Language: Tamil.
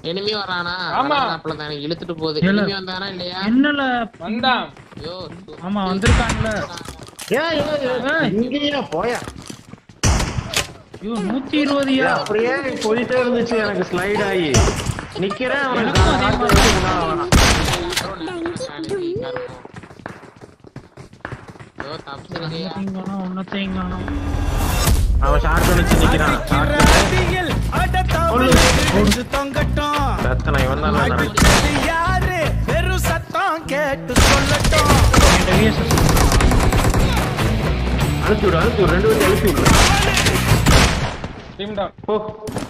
எனிமி வரானா ஆமா. அப்பல தானே இழுத்துட்டு போகுது இல்ல. எனிமி வந்தானா இல்லையா என்னல வந்தான் ஐயோ ஆமா வந்திருக்காங்கல்ல ஏன் ஏன், ஏன் இங்கேயா போயா ஐயோ நூத்தி இருபதுயா அப்படியே போயிட்டே இருந்துச்சு எனக்கு ஸ்லைட் ஆகி நிக்கிறேன் அவனுக்கு எனக்கும் அதே ஆட்டு மாதிரி வச்சு முன்னால வரான். ஐயோ தப்பிச்சிருக்கையா ஒன்னத்தையும் ஒன்னத்தையும் காணோம் அவன் ஷார்ட் அடிச்சு நிக்கிறான் ஷார்ட் ராத்தியில் அடத்தாமல் இடிச்சு தொங்கட்டும் ரத்தனை இவன் தான் நினைக்கிறேன் அடிச்சது யாரு வெறும் சத்தம் கேட்டு சொல்லட்டும் என்கிட்ட VSS அழுத்தி விடு அழுத்தி விடு ரெண்டு பேரும் அழுத்தி விடு டீம் டவுன் போ